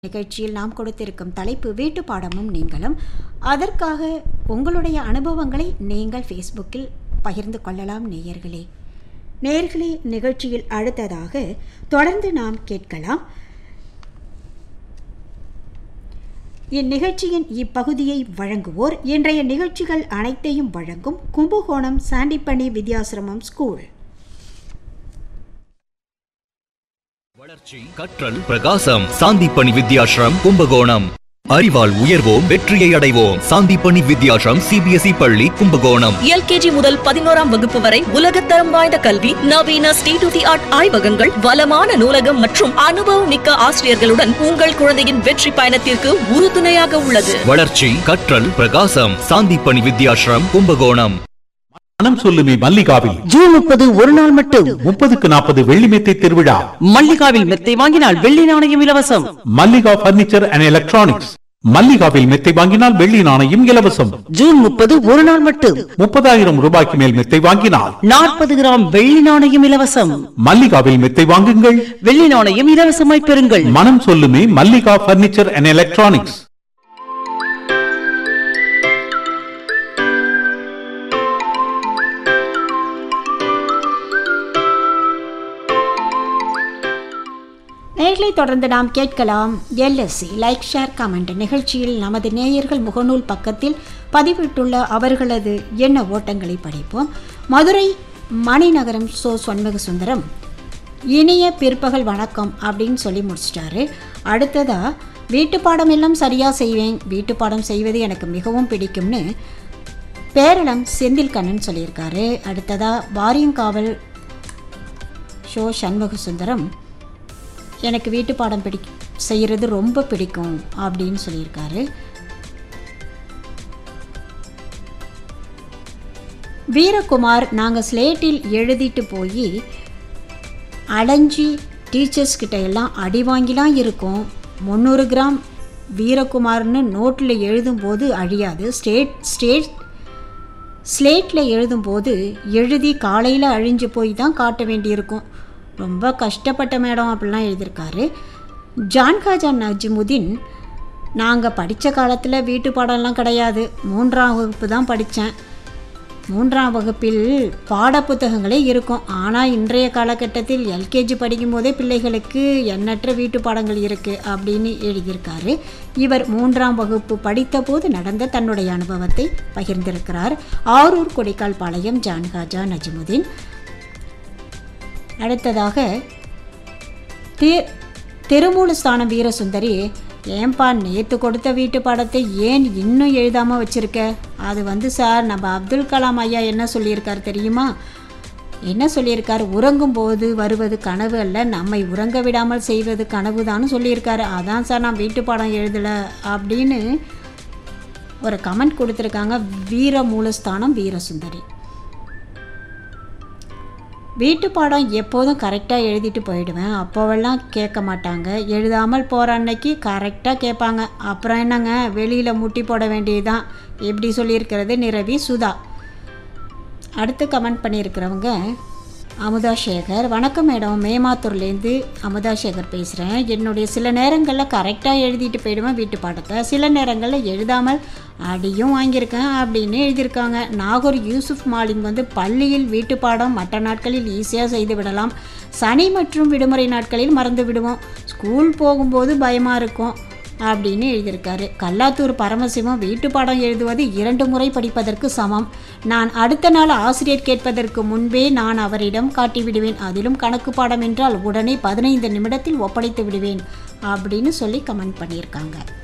நிகழ்ச்சியில் நாம் கொடுத்திருக்கும் தலைப்பு வீட்டு பாடமும் நீங்களும் அதற்காக உங்களுடைய அனுபவங்களை நீங்கள் ஃபேஸ்புக்கில் பகிர்ந்து கொள்ளலாம் நேயர்களே நேயர்களே நிகழ்ச்சியில் அடுத்ததாக தொடர்ந்து நாம் கேட்கலாம் இந்நிகழ்ச்சியின் இப்பகுதியை வழங்குவோர் இன்றைய நிகழ்ச்சிகள் அனைத்தையும் வழங்கும் கும்பகோணம் சாண்டிப்பணி வித்யாசிரமம் ஸ்கூல் வளர்ச்சி கற்றல் பிரகாசம் சாந்திப்பணி வித்யாஷ்ரம் கும்பகோணம் அறிவால் உயர்வோம் வெற்றியை அடைவோம் சாந்திப்பணி வித்யாஷ்ரம் சிபிஎஸ்இ பள்ளி கும்பகோணம் எல்கேஜி முதல் பதினோராம் வகுப்பு வரை உலகத்தரம் வாய்ந்த கல்வி நவீன ஸ்டேட் தி ஆர்ட் ஆய்வகங்கள் வளமான நூலகம் மற்றும் அனுபவம் மிக்க ஆசிரியர்களுடன் உங்கள் குழந்தையின் வெற்றி பயணத்திற்கு உறுதுணையாக உள்ளது வளர்ச்சி கற்றல் பிரகாசம் சாந்திப்பணி வித்யாஷ்ரம் கும்பகோணம் மனம் சொல்லுமே மல்லிகாவில் ஜூன் முப்பது ஒரு நாள் மட்டும் முப்பதுக்கு நாற்பது வெள்ளி மெத்தை திருவிழா மல்லிகாவில் மெத்தை வாங்கினால் வெள்ளி நாணயம் இலவசம் மல்லிகா பர்னிச்சர் அண்ட் எலக்ட்ரானிக்ஸ் மல்லிகாவில் மெத்தை வாங்கினால் வெள்ளி நாணயம் இலவசம் ஜூன் முப்பது ஒரு நாள் மட்டும் முப்பதாயிரம் ரூபாய்க்கு மேல் மெத்தை வாங்கினால் நாற்பது கிராம் வெள்ளி நாணயம் இலவசம் மல்லிகாவில் மெத்தை வாங்குங்கள் வெள்ளி நாணயம் இலவசமாய் பெறுங்கள் மனம் சொல்லுமே மல்லிகா பர்னிச்சர் அண்ட் எலக்ட்ரானிக்ஸ் நேர்களை தொடர்ந்து நாம் கேட்கலாம் எல்எஸ்சி லைக் ஷேர் கமெண்ட் நிகழ்ச்சியில் நமது நேயர்கள் முகநூல் பக்கத்தில் பதிவிட்டுள்ள அவர்களது எண்ண ஓட்டங்களை படிப்போம் மதுரை மணிநகரம் சோ சொன்மக சுந்தரம் இனிய பிற்பகல் வணக்கம் அப்படின்னு சொல்லி முடிச்சிட்டாரு அடுத்ததா வீட்டு பாடம் எல்லாம் சரியாக செய்வேன் வீட்டு பாடம் செய்வது எனக்கு மிகவும் பிடிக்கும்னு பேரளம் செந்தில் கண்ணன் சொல்லியிருக்காரு அடுத்ததா வாரியங்காவல் ஷோ சண்முக சுந்தரம் எனக்கு வீட்டு பாடம் பிடி செய்கிறது ரொம்ப பிடிக்கும் அப்படின்னு சொல்லியிருக்காரு வீரகுமார் நாங்கள் ஸ்லேட்டில் எழுதிட்டு போய் அலைஞ்சி டீச்சர்ஸ் கிட்ட எல்லாம் அடி வாங்கிலாம் இருக்கோம் முந்நூறு கிராம் வீரகுமார்னு நோட்டில் எழுதும்போது அழியாது ஸ்டேட் ஸ்டேட் ஸ்லேட்டில் எழுதும்போது எழுதி காலையில் அழிஞ்சு போய் தான் காட்ட வேண்டியிருக்கும் ரொம்ப கஷ்டப்பட்ட மேடம் அப்படிலாம் எழுதியிருக்காரு ஜான்காஜா நஜ்முதீன் நாங்கள் படித்த காலத்தில் வீட்டு பாடம்லாம் கிடையாது மூன்றாம் வகுப்பு தான் படித்தேன் மூன்றாம் வகுப்பில் பாடப்புத்தகங்களே இருக்கும் ஆனால் இன்றைய காலகட்டத்தில் எல்கேஜி படிக்கும்போதே பிள்ளைகளுக்கு எண்ணற்ற வீட்டு பாடங்கள் இருக்குது அப்படின்னு எழுதியிருக்காரு இவர் மூன்றாம் வகுப்பு படித்தபோது நடந்த தன்னுடைய அனுபவத்தை பகிர்ந்திருக்கிறார் ஆரூர் கொடைக்கால் பாளையம் ஜான்காஜா நஜ்முதீன் அடுத்ததாக தி திருமூலஸ்தானம் வீரசுந்தரி ஏன்பா நேற்று கொடுத்த வீட்டு பாடத்தை ஏன் இன்னும் எழுதாமல் வச்சுருக்க அது வந்து சார் நம்ம அப்துல் கலாம் ஐயா என்ன சொல்லியிருக்கார் தெரியுமா என்ன சொல்லியிருக்கார் உறங்கும் போது வருவது கனவு அல்ல நம்மை உறங்க விடாமல் செய்வது கனவு தான் சொல்லியிருக்காரு அதான் சார் நான் வீட்டு பாடம் எழுதலை அப்படின்னு ஒரு கமெண்ட் கொடுத்துருக்காங்க வீர மூலஸ்தானம் வீரசுந்தரி வீட்டு பாடம் எப்போதும் கரெக்டாக எழுதிட்டு போயிடுவேன் அப்போவெல்லாம் கேட்க மாட்டாங்க எழுதாமல் போகிற அன்னைக்கு கரெக்டாக கேட்பாங்க அப்புறம் என்னங்க வெளியில் முட்டி போட வேண்டியதுதான் எப்படி சொல்லியிருக்கிறது நிரவி சுதா அடுத்து கமெண்ட் பண்ணியிருக்கிறவங்க அமுதா சேகர் வணக்கம் மேடம் மேமாத்தூர்லேருந்து அமுதா சேகர் பேசுகிறேன் என்னுடைய சில நேரங்களில் கரெக்டாக எழுதிட்டு போயிடுவேன் வீட்டு பாடத்தை சில நேரங்களில் எழுதாமல் அடியும் வாங்கியிருக்கேன் அப்படின்னு எழுதியிருக்காங்க நாகூர் யூசுப் மாலிம் வந்து பள்ளியில் வீட்டு பாடம் மற்ற நாட்களில் ஈஸியாக செய்து விடலாம் சனி மற்றும் விடுமுறை நாட்களில் மறந்து விடுவோம் ஸ்கூல் போகும்போது பயமாக இருக்கும் அப்படின்னு எழுதியிருக்காரு கல்லாத்தூர் பரமசிவம் வீட்டு பாடம் எழுதுவது இரண்டு முறை படிப்பதற்கு சமம் நான் அடுத்த நாள் ஆசிரியர் கேட்பதற்கு முன்பே நான் அவரிடம் காட்டிவிடுவேன் அதிலும் கணக்கு பாடம் என்றால் உடனே பதினைந்து நிமிடத்தில் ஒப்படைத்து விடுவேன் அப்படின்னு சொல்லி கமெண்ட் பண்ணியிருக்காங்க